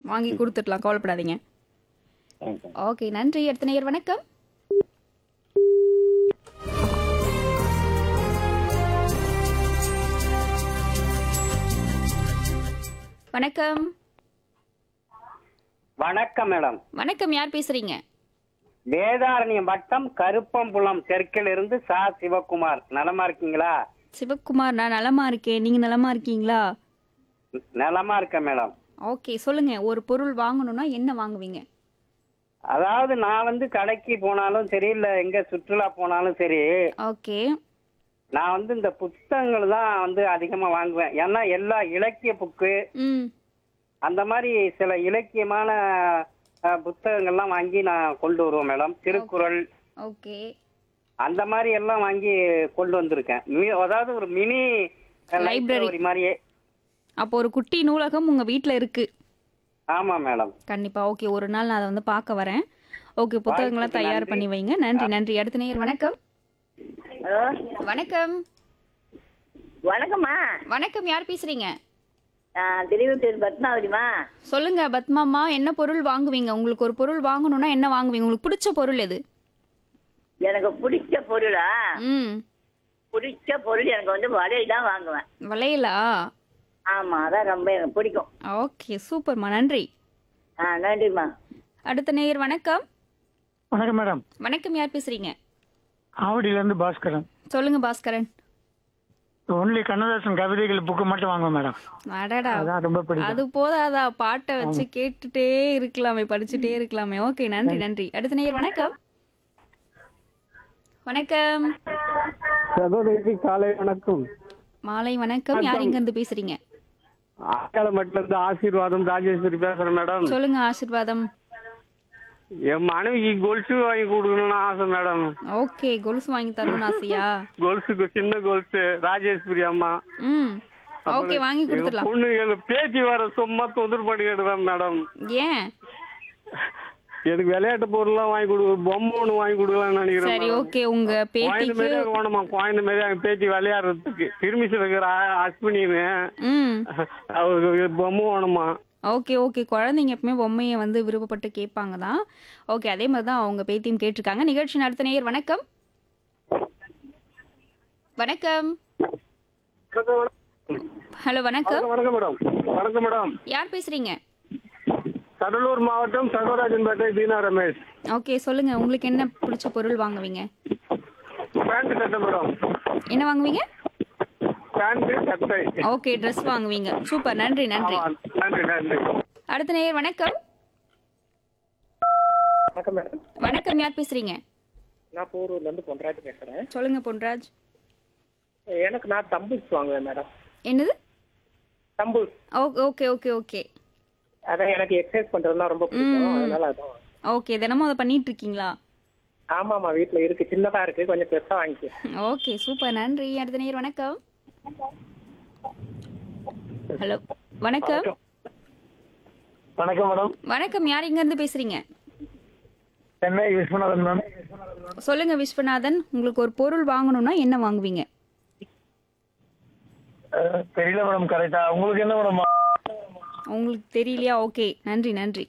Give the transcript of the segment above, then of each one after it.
வாங்கி கொடுத்துடலாம் கவலைப்படாதீங்க தேங்க்யூ ஓகே நன்றி அடுத்த நேயர் வணக்கம் வணக்கம் வணக்கம் மேடம் வணக்கம் யார் பேசுறீங்க வேதாரண்யம் வட்டம் கருப்பம்புலம் தெற்கில் இருந்து சா சிவகுமார் நலமா இருக்கீங்களா சிவக்குமார் நான் நலமா இருக்கேன் நீங்க நலமா இருக்கீங்களா நலமா இருக்கேன் மேடம் ஓகே சொல்லுங்க ஒரு பொருள் வாங்கணும்னா என்ன வாங்குவீங்க அதாவது நான் வந்து கடைக்கு போனாலும் சரி இல்ல எங்க சுற்றுலா போனாலும் சரி ஓகே நான் வந்து இந்த புத்தகங்கள் தான் வந்து அதிகமா வாங்குவேன் ஏன்னா எல்லா இலக்கிய புக்கு ம் அந்த மாதிரி சில இலக்கியமான அஹ், புத்தகங்கள்லாம் வாங்கி நான் கொண்டு வருவேன் மேடம் திருக்குறள் ஓகே அந்த மாதிரி எல்லாம் வாங்கி கொண்டு வந்திருக்கேன் மி- அதாவது ஒரு மினி Library. லைப்ரரி மாதிரியே அப்போ ஒரு குட்டி நூலகம் உங்க வீட்ல இருக்கு ஆமா மேடம் கண்டிப்பா ஓகே ஒரு நாள் நான் அதை வந்து பார்க்க வரேன் ஓகே புத்தகங்களை வாய்ப்புக்கு தயார் நன்றி. பண்ணி வைங்க நன்றி நன்றி அடுத்த நேயர் வணக்கம் ஹலோ வணக்கம் வணக்கம்மா வணக்கம் யார் பேசுறீங்க நான் திருவிட்டூர் பத்மாவதிமா சொல்லுங்க பத்மாமா என்ன பொருள் வாங்குவீங்க உங்களுக்கு ஒரு பொருள் வாங்கணும்னா என்ன வாங்குவீங்க உங்களுக்கு பிடிச்ச பொருள் எது எனக்கு பிடிச்ச பொருளா ம் பிடிச்ச பொருள் எனக்கு வந்து வளையல் தான் வாங்குவேன் வளையலா ஆமா அதான் ரொம்ப எனக்கு பிடிக்கும் ஓகே சூப்பர்மா நன்றி ஆ நன்றிம்மா அடுத்த நேயர் வணக்கம் வணக்கம் மேடம் வணக்கம் யார் பேசுறீங்க ஆவடியிலேருந்து பாஸ்கரன் சொல்லுங்க பாஸ்கரன் ஒன்லி கண்ணதாசன் கவிதைகள் புக்கு மட்டும் வாங்குவேன் மேடம் அடடா அதான் ரொம்ப பிடிக்கும் அது போதாதா பாட்டை வச்சு கேட்டுட்டே இருக்கலாமே படிச்சுட்டே இருக்கலாமே ஓகே நன்றி நன்றி அடுத்த நேயர் வணக்கம் வணக்கம் சகோதரிக்கு காலை வணக்கம் மாலை வணக்கம் யார் இங்க இருந்து பேசுறீங்க ஆக்காளமட்டில இருந்து ஆசீர்வாதம் ராஜேஸ்வரி பேசுறேன் மேடம் சொல்லுங்க ஆசிர்வாதம் என் மனைவிக்கு கொலுசு வாங்கி கொடுக்கணும்னு ஆசை மேடம் ஓகே கொலுசு வாங்கி தரணும்னு ஆசையா கொலுசுக்கு சின்ன கொலுசு ராஜேஸ்வரி அம்மா ம் ஓகே வாங்கி எங்க கொடுத்துடலாம் பொண்ணு எங்க பேச்சு வர சும்மா தொந்தர் பண்ணிக்கிடுவேன் மேடம் ஏன் எனக்கு விளையாட்டு பொருள்லாம் வாங்கி கொடு பொம்மை ஒண்ணு வாங்கி கொடுக்கலாம்னு நினைக்கிறேன் சரி madam. ஓகே உங்க குழந்தை பேத்திக்கு மாதிரி வேணுமா குழந்தை மாதிரி எங்க பேச்சு விளையாடுறதுக்கு திருமிசில் இருக்கிற அஸ்வினின்னு ம் அவருக்கு பொம்மை வேணுமா ஓகே ஓகே குழந்தைங்க எப்பவுமே பொம்மையை வந்து விருப்பப்பட்டு கேட்பாங்க தான் ஓகே அதே மாதிரி தான் அவங்க பேத்தியும் கேட்டிருக்காங்க நிகழ்ச்சி நடத்த நேயர் வணக்கம் வணக்கம் ஹலோ வணக்கம் வணக்கம் மேடம் வணக்கம் மேடம் யார் பேசுறீங்க கடலூர் மாவட்டம் சகோராஜன்பேட்டை தீனா ரமேஷ் ஓகே சொல்லுங்க உங்களுக்கு என்ன பிடிச்ச பொருள் வாங்குவீங்க பேண்ட் சட்டை மேடம் என்ன வாங்குவீங்க பேண்ட் சட்டை ஓகே ட்ரெஸ் வாங்குவீங்க சூப்பர் நன்றி நன்றி ஆமா, நன்றி நன்றி அடுத்த நேயர் வணக்கம் வணக்கம் மேடம் வணக்கம் யார் பேசுறீங்க நான் போரூர்ல இருந்து பொன்ராஜ் பேசுறேன் சொல்லுங்க பொன்ராஜ் எனக்கு நான் தம்பூஸ் வாங்குவேன் மேடம் என்னது தம்பூஸ் ஓகே ஓகே ஓகே ஓகே அதான் எனக்கு எக்ஸசைஸ் பண்றதுனா ரொம்ப பிடிக்கும் அதனால அதான் ஓகே தினமும் அதை பண்ணிட்டு இருக்கீங்களா ஆமாமா வீட்ல இருக்கு சின்னதா இருக்கு கொஞ்சம் பெருசா வாங்கிக்க ஓகே சூப்பர் நன்றி அடுத்த நேர் வணக்கம் ஹலோ வணக்கம் வணக்கம் மேடம் வணக்கம் யார் இங்க இருந்து பேசுறீங்க சென்னை விஸ்வநாதன் மேம் சொல்லுங்க விஸ்வநாதன் உங்களுக்கு ஒரு பொருள் வாங்கணும்னா என்ன வாங்குவீங்க அஹ், தெரியல மேடம் கரெக்டா உங்களுக்கு என்ன மேடம் உங்களுக்கு தெரியலையா ஓகே நன்றி நன்றி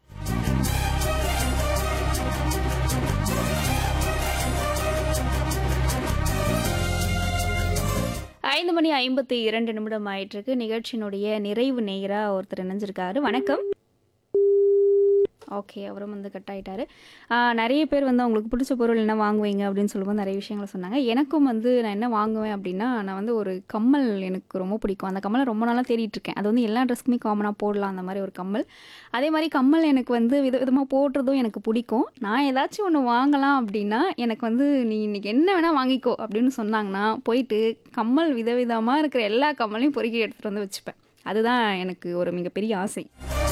ஐந்து மணி ஐம்பத்தி இரண்டு நிமிடம் ஆயிட்டு இருக்கு நிகழ்ச்சியினுடைய நிறைவு நேரா ஒருத்தர் இணைஞ்சிருக்காரு வணக்கம் ஓகே அவரும் வந்து கட் ஆயிட்டாரு ஆஹ் நிறைய பேர் வந்து அவங்களுக்கு பிடிச்ச பொருள் என்ன வாங்குவீங்க அப்படின்னு சொல்லும்போது நிறைய விஷயங்களை சொன்னாங்க எனக்கும் வந்து நான் என்ன வாங்குவேன் அப்படின்னா நான் வந்து ஒரு கம்மல் எனக்கு ரொம்ப பிடிக்கும் அந்த கம்மலை ரொம்ப நாளாக தேடிட்டு இருக்கேன் அது வந்து எல்லா ட்ரெஸ்க்குமே காமனாக போடலாம் அந்த மாதிரி ஒரு கம்மல் அதே மாதிரி கம்மல் எனக்கு வந்து வித விதமாக போடுறதும் எனக்கு பிடிக்கும் நான் ஏதாச்சும் ஒன்று வாங்கலாம் அப்படின்னா எனக்கு வந்து நீ இன்னைக்கு என்ன வேணால் வாங்கிக்கோ அப்படின்னு சொன்னாங்கன்னா போயிட்டு கம்மல் விதவிதமாக இருக்கிற எல்லா கம்மலையும் பொறுக்கி எடுத்துகிட்டு வந்து வச்சுப்பேன் அதுதான் எனக்கு ஒரு மிகப்பெரிய ஆசை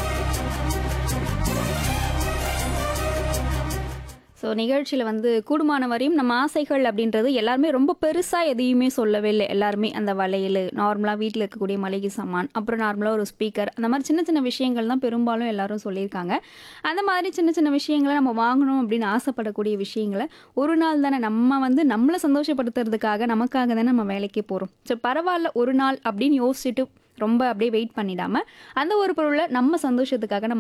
ஸோ நிகழ்ச்சியில் வந்து கூடுமான வரையும் நம்ம ஆசைகள் அப்படின்றது எல்லாருமே ரொம்ப பெருசாக எதையுமே சொல்லவே இல்லை எல்லாருமே அந்த வளையல் நார்மலாக வீட்டில் இருக்கக்கூடிய மளிகை சாமான் அப்புறம் நார்மலாக ஒரு ஸ்பீக்கர் அந்த மாதிரி சின்ன சின்ன விஷயங்கள் தான் பெரும்பாலும் எல்லாரும் சொல்லியிருக்காங்க அந்த மாதிரி சின்ன சின்ன விஷயங்களை நம்ம வாங்கணும் அப்படின்னு ஆசைப்படக்கூடிய விஷயங்களை ஒரு நாள் தானே நம்ம வந்து நம்மளை சந்தோஷப்படுத்துறதுக்காக நமக்காக தானே நம்ம வேலைக்கே போகிறோம் ஸோ பரவாயில்ல ஒரு நாள் அப்படின்னு யோசிச்சுட்டு ரொம்ப அப்படியே வெயிட் பண்ணிடாம அந்த ஒரு பொருளை நம்ம சந்தோஷத்துக்காக நம்ம